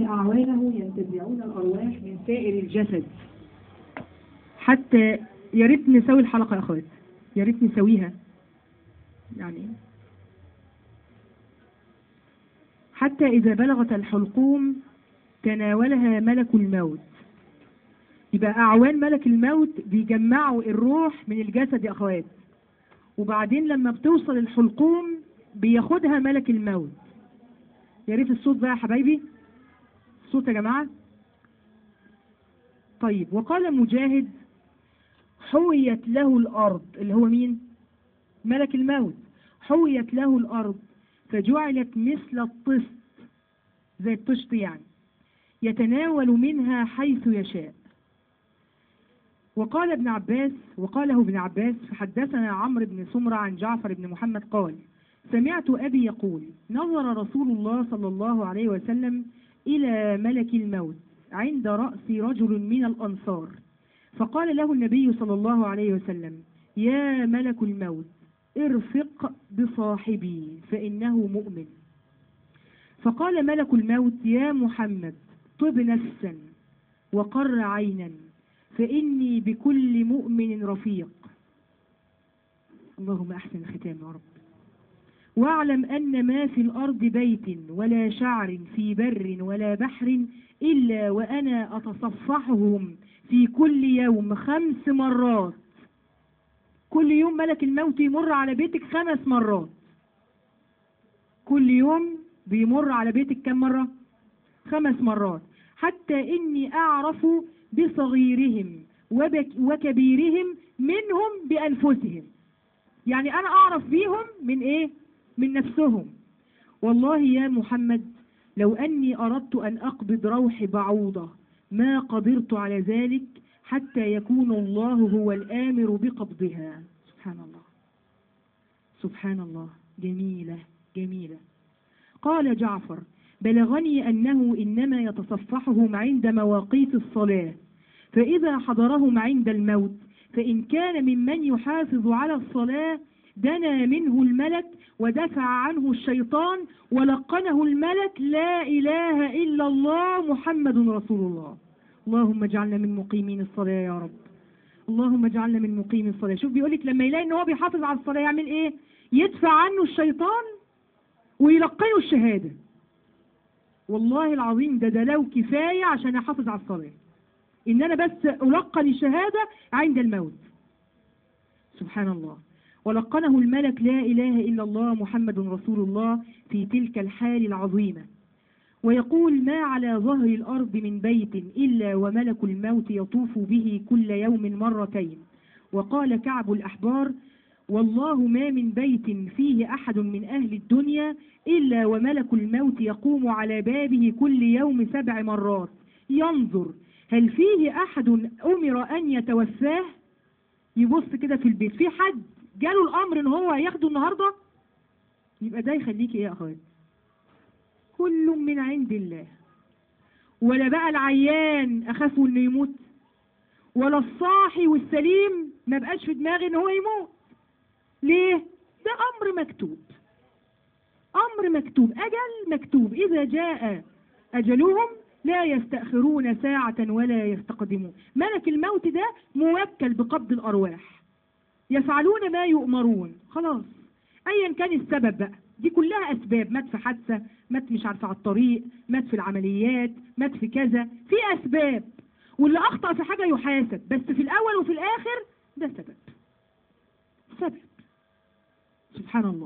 أن أعوانه ينتزعون الأرواح من سائر الجسد حتى يا ريت نسوي الحلقة يا أخوات يا ريت نسويها يعني حتى إذا بلغت الحلقوم تناولها ملك الموت يبقى أعوان ملك الموت بيجمعوا الروح من الجسد يا أخوات وبعدين لما بتوصل الحلقوم بياخدها ملك الموت يا ريت الصوت بقى يا حبايبي الصوت يا جماعة طيب وقال مجاهد حويت له الأرض اللي هو مين ملك الموت حويت له الأرض فجعلت مثل الطست زي الطشت يعني يتناول منها حيث يشاء وقال ابن عباس وقاله ابن عباس فحدثنا عمرو بن سمرة عن جعفر بن محمد قال سمعت أبي يقول نظر رسول الله صلى الله عليه وسلم إلى ملك الموت عند رأس رجل من الأنصار فقال له النبي صلى الله عليه وسلم يا ملك الموت ارفق بصاحبي فإنه مؤمن فقال ملك الموت يا محمد طب نفسا وقر عينا فإني بكل مؤمن رفيق اللهم أحسن الختام يا رب واعلم أن ما في الأرض بيت ولا شعر في بر ولا بحر إلا وأنا أتصفحهم في كل يوم خمس مرات كل يوم ملك الموت يمر على بيتك خمس مرات كل يوم بيمر على بيتك كم مرة خمس مرات حتى إني أعرف بصغيرهم وبك- وكبيرهم منهم بأنفسهم يعني أنا أعرف بيهم من إيه من نفسهم والله يا محمد لو أني أردت أن أقبض روح بعوضة ما قدرت على ذلك حتى يكون الله هو الآمر بقبضها سبحان الله سبحان الله جميلة جميلة قال جعفر بلغني أنه إنما يتصفحهم عند مواقيت الصلاة فإذا حضرهم عند الموت فإن كان ممن يحافظ على الصلاة دنا منه الملك ودفع عنه الشيطان ولقنه الملك لا إله إلا الله محمد رسول الله اللهم اجعلنا من مقيمين الصلاة يا رب اللهم اجعلنا من مقيم الصلاة شوف بيقولك لما يلاقي ان هو بيحافظ على الصلاة يعمل ايه يدفع عنه الشيطان ويلقنه الشهادة والله العظيم ده ده لو كفاية عشان احافظ على الصلاة ان انا بس القن الشهادة عند الموت سبحان الله ولقنه الملك لا إله إلا الله محمد رسول الله في تلك الحال العظيمة ويقول ما على ظهر الأرض من بيت إلا وملك الموت يطوف به كل يوم مرتين وقال كعب الأحبار والله ما من بيت فيه أحد من أهل الدنيا إلا وملك الموت يقوم على بابه كل يوم سبع مرات ينظر هل فيه أحد أمر أن يتوفاه يبص كده في البيت في حد جاله الأمر إن هو هياخده النهاردة يبقى ده يخليك إيه يا أخوات كل من عند الله ولا بقى العيان أخافوا إنه يموت ولا الصاحي والسليم ما بقاش في دماغي إن هو يموت ليه؟ ده أمر مكتوب أمر مكتوب أجل مكتوب إذا جاء أجلهم لا يستأخرون ساعة ولا يستقدمون ملك الموت ده موكل بقبض الأرواح يفعلون ما يؤمرون خلاص أيا كان السبب بقى دي كلها أسباب مات في حادثة مات مش عارفة على الطريق مات في العمليات مات في كذا في أسباب واللي أخطأ في حاجة يحاسب بس في الأول وفي الآخر ده سبب سبب سبحان الله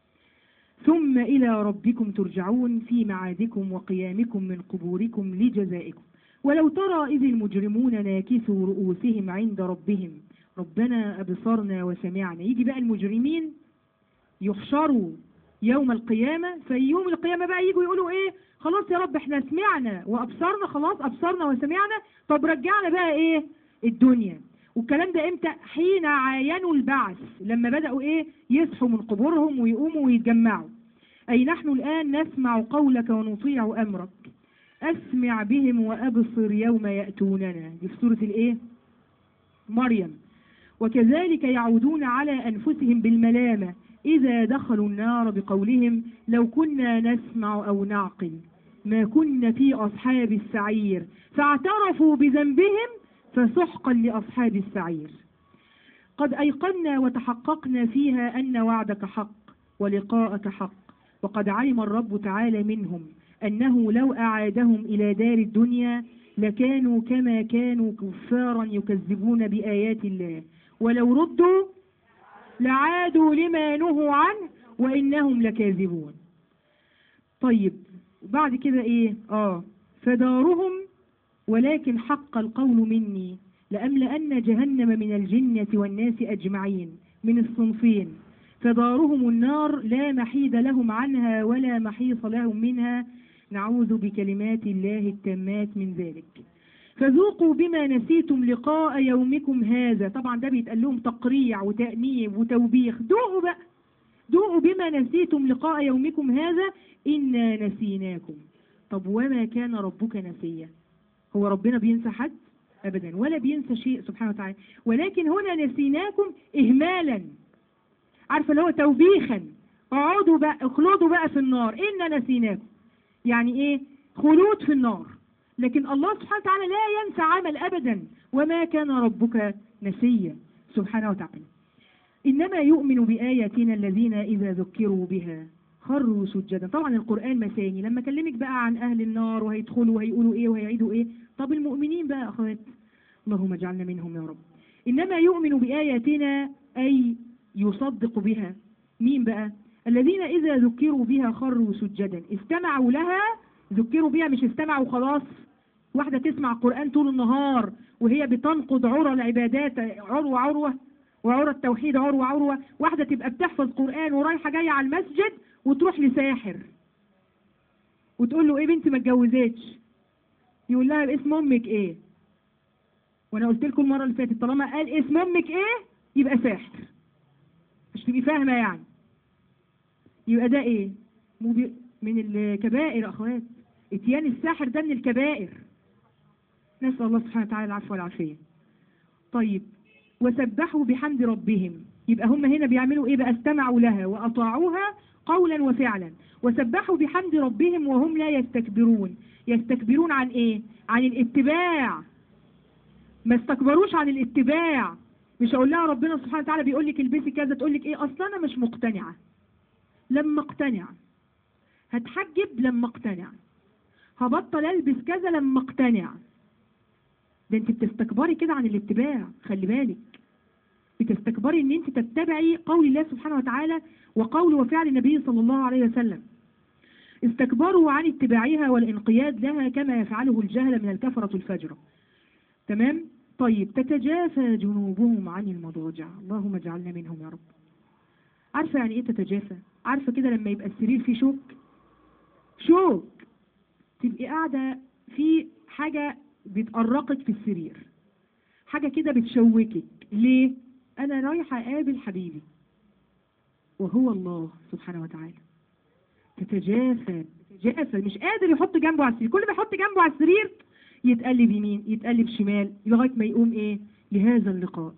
ثم إلى ربكم ترجعون في معادكم وقيامكم من قبوركم لجزائكم ولو ترى إذ المجرمون ناكسوا رؤوسهم عند ربهم ربنا أبصرنا وسمعنا يجي بقى المجرمين يحشروا يوم القيامة في يوم القيامة بقى يجوا يقولوا ايه خلاص يا رب احنا سمعنا وأبصرنا خلاص أبصرنا وسمعنا طب رجعنا بقى ايه الدنيا والكلام ده امتى حين عاينوا البعث لما بدأوا ايه يصحوا من قبورهم ويقوموا ويتجمعوا أي نحن الآن نسمع قولك ونطيع أمرك أسمع بهم وأبصر يوم يأتوننا دي في سورة الايه مريم وكذلك يعودون على أنفسهم بالملامة إذا دخلوا النار بقولهم لو كنا نسمع أو نعقل ما كن في أصحاب السعير فاعترفوا بذنبهم فسحقا لأصحاب السعير قد أيقنا وتحققنا فيها أن وعدك حق ولقاءك حق وقد علم الرب تعالى منهم أنه لو أعادهم إلى دار الدنيا لكانوا كما كانوا كفارا يكذبون بآيات الله ولو ردوا لعادوا لما نهوا عنه وإنهم لكاذبون طيب بعد كده إيه آه فدارهم ولكن حق القول مني لأملأن جهنم من الجنة والناس أجمعين من الصنفين فدارهم النار لا محيد لهم عنها ولا محيص لهم منها نعوذ بكلمات الله التامات من ذلك فذوقوا بما نسيتم لقاء يومكم هذا طبعا ده بيتقال لهم تقريع وتأنيب وتوبيخ دوقوا بقى دوقوا بما نسيتم لقاء يومكم هذا إنا نسيناكم طب وما كان ربك نسيا هو ربنا بينسى حد أبدا ولا بينسى شيء سبحانه وتعالى ولكن هنا نسيناكم إهمالا عارفة اللي هو توبيخا اقعدوا بقى اخلدوا بقى في النار إنا نسيناكم يعني إيه خلود في النار لكن الله سبحانه وتعالى لا ينسى عمل أبدا وما كان ربك نسيا سبحانه وتعالى إنما يؤمن بآياتنا الذين إذا ذكروا بها خروا سجدا طبعا القرآن مثاني لما كلمك بقى عن أهل النار وهيدخلوا وهيقولوا إيه وهيعيدوا إيه طب المؤمنين بقى أخوات اللهم اجعلنا منهم يا رب إنما يؤمن بآياتنا أي يصدق بها مين بقى الذين إذا ذكروا بها خروا سجدا استمعوا لها ذكروا بها مش استمعوا خلاص واحدة تسمع قرآن طول النهار وهي بتنقض عرى العبادات عروة عروة وعروة التوحيد عروة عروة واحدة تبقى بتحفظ قرآن ورايحة جاية على المسجد وتروح لساحر وتقول له ايه بنتي ما اتجوزتش يقول لها اسم امك ايه وانا قلت لكم المره اللي فاتت طالما قال اسم امك ايه يبقى ساحر مش تبقي فاهمه يعني يبقى ده ايه مو من الكبائر يا اخوات اتيان الساحر ده من الكبائر نسال الله سبحانه وتعالى العفو والعافيه طيب وسبحوا بحمد ربهم يبقى هم هنا بيعملوا ايه بقى استمعوا لها واطاعوها قولا وفعلا وسبحوا بحمد ربهم وهم لا يستكبرون يستكبرون عن ايه عن الاتباع ما استكبروش عن الاتباع مش هقول لها ربنا سبحانه وتعالى بيقول لك البسي كذا تقول لك ايه اصلا انا مش مقتنعه لما اقتنع هتحجب لما اقتنع هبطل البس كذا لما اقتنع ده انت بتستكبري كده عن الاتباع خلي بالك بتستكبري ان انت تتبعي قول الله سبحانه وتعالى وقول وفعل النبي صلى الله عليه وسلم استكبروا عن اتباعها والانقياد لها كما يفعله الجهل من الكفرة الفجرة تمام طيب تتجافى جنوبهم عن المضاجع اللهم اجعلنا منهم يا رب عارفة يعني ايه تتجافى عارفة كده لما يبقى السرير فيه شوك شوك تبقي قاعدة في حاجة بتقرقك في السرير حاجة كده بتشوكك ليه انا رايحة اقابل حبيبي وهو الله سبحانه وتعالى تتجافى تتجافى مش قادر يحط جنبه على السرير كل ما يحط جنبه على السرير يتقلب يمين يتقلب شمال لغاية ما يقوم ايه لهذا اللقاء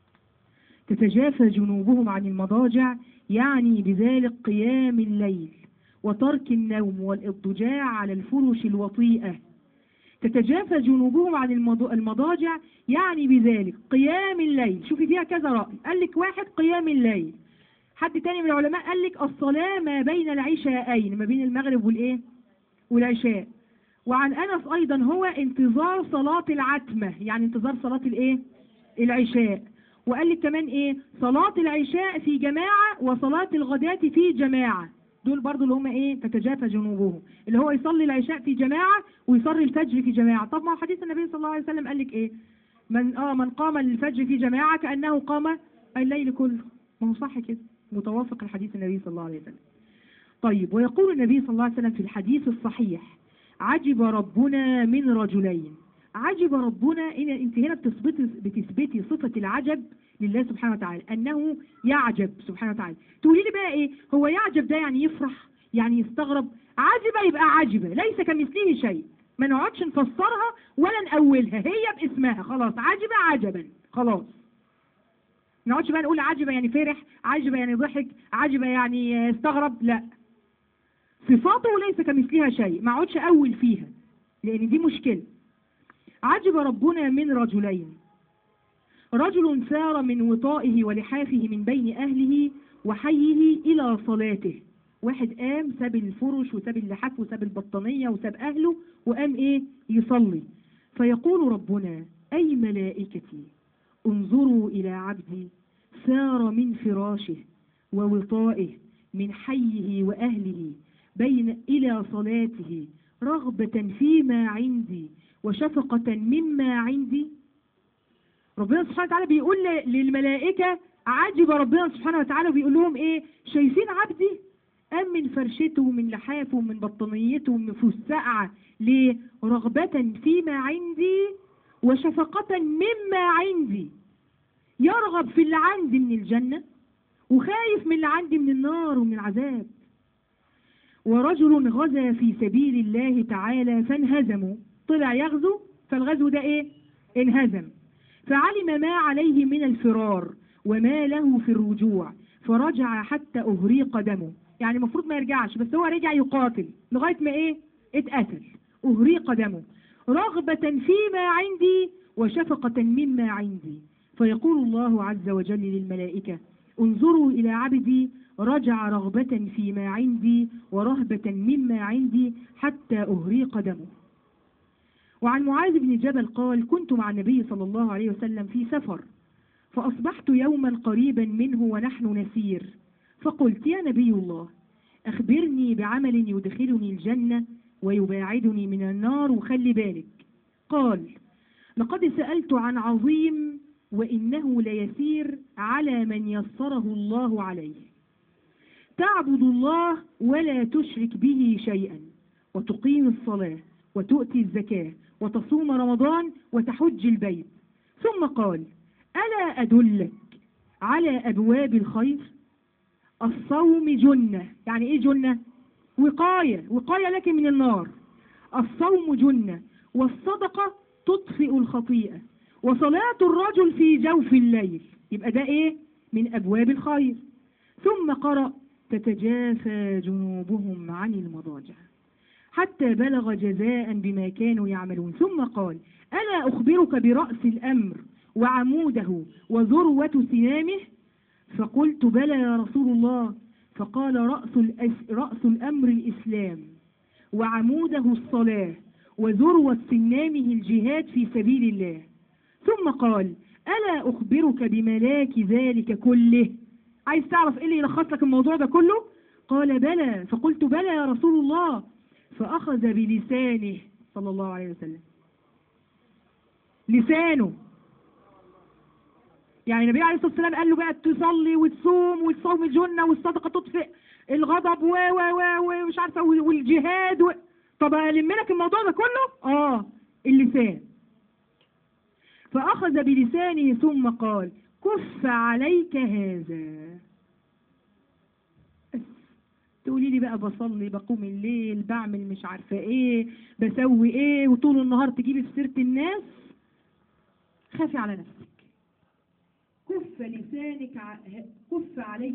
تتجافى جنوبهم عن المضاجع يعني بذلك قيام الليل وترك النوم والاضطجاع على الفرش الوطيئة تتجافى جنوبهم عن المضاجع يعني بذلك قيام الليل شوفي فيها كذا رأي قال لك واحد قيام الليل حد تاني من العلماء قال لك الصلاة ما بين العشاءين ما بين المغرب والايه والعشاء وعن أنس أيضا هو انتظار صلاة العتمة يعني انتظار صلاة الايه العشاء وقال لك كمان ايه صلاة العشاء في جماعة وصلاة الغداة في جماعة دول برضو اللي هم ايه تتجافى جنوبهم اللي هو يصلي العشاء في جماعة ويصلي الفجر في جماعة طب ما هو حديث النبي صلى الله عليه وسلم قال لك ايه من اه من قام الفجر في جماعة كأنه قام الليل كله ما هو صح كده متوافق الحديث النبي صلى الله عليه وسلم طيب ويقول النبي صلى الله عليه وسلم في الحديث الصحيح عجب ربنا من رجلين عجب ربنا إن انت هنا بتثبتي بتثبتي صفة العجب لله سبحانه وتعالى انه يعجب سبحانه وتعالى تقولي لي بقى ايه هو يعجب ده يعني يفرح يعني يستغرب عجب يبقى عجبة ليس كمثله شيء ما نقعدش نفسرها ولا نأولها هي باسمها خلاص عجبة عجبا خلاص ما نقعدش بقى نقول عجبة يعني فرح عجبة يعني ضحك عجبة يعني استغرب لا صفاته ليس كمثلها شيء ما اقعدش اول فيها لان دي مشكله عجب ربنا من رجلين رجل سار من وطائه ولحافه من بين اهله وحيه الى صلاته واحد قام ساب الفرش وساب اللحاف وساب البطانيه وساب اهله وقام ايه يصلي فيقول ربنا اي ملائكتي انظروا الى عبدي سار من فراشه ووطائه من حيه واهله بين إلى صلاته رغبة فيما عندي وشفقة مما عندي ربنا سبحانه وتعالى بيقول للملائكة عجب ربنا سبحانه وتعالى وبيقول لهم ايه شايفين عبدي قام من فرشته ومن لحافه ومن بطانيته ومن فسقعة ليه رغبة فيما عندي وشفقة مما عندي يرغب في اللي عندي من الجنة وخايف من اللي عندي من النار ومن العذاب ورجل غزا في سبيل الله تعالى فانهزموا طلع يغزو فالغزو ده ايه انهزم فعلم ما عليه من الفرار وما له في الرجوع فرجع حتى أهريق دمه يعني المفروض ما يرجعش بس هو رجع يقاتل لغاية ما ايه اتقتل أهريق دمه رغبة فيما عندي وشفقة مما عندي فيقول الله عز وجل للملائكة انظروا إلى عبدي رجع رغبة فيما عندي ورهبة مما عندي حتى أهريق دمه وعن معاذ بن جبل قال كنت مع النبي صلى الله عليه وسلم في سفر فأصبحت يوما قريبا منه ونحن نسير فقلت يا نبي الله أخبرني بعمل يدخلني الجنة ويباعدني من النار وخلي بالك قال لقد سألت عن عظيم وإنه ليسير على من يسره الله عليه تعبد الله ولا تشرك به شيئا وتقيم الصلاة وتؤتي الزكاة وتصوم رمضان وتحج البيت ثم قال ألا أدلك على أبواب الخير الصوم جنة يعني إيه جنة وقاية وقاية لك من النار الصوم جنة والصدقة تطفئ الخطيئة وصلاة الرجل في جوف الليل يبقى ده إيه من أبواب الخير ثم قرأ تتجافى جنوبهم عن المضاجع حتى بلغ جزاء بما كانوا يعملون ثم قال ألا أخبرك برأس الأمر وعموده وذروة سنامه فقلت بلى يا رسول الله فقال رأس, الأس رأس الأمر الإسلام وعموده الصلاة وذروة سنامه الجهاد في سبيل الله ثم قال ألا أخبرك بملاك ذلك كله عايز تعرف ايه اللي يلخص لك الموضوع ده كله قال بلى فقلت بلى يا رسول الله فأخذ بلسانه صلى الله عليه وسلم لسانه يعني النبي عليه الصلاة والسلام قال له بقى تصلي وتصوم وتصوم الجنة والصدقة تطفئ الغضب و و و ومش عارفة والجهاد و... طب ألم لك الموضوع ده كله اه اللسان فأخذ بلسانه ثم قال كف عليك هذا تقولي لي بقى بصلي بقوم الليل بعمل مش عارفة ايه بسوي ايه وطول النهار تجيبي في سيرة الناس خافي على نفسك كف لسانك ع... كف عليك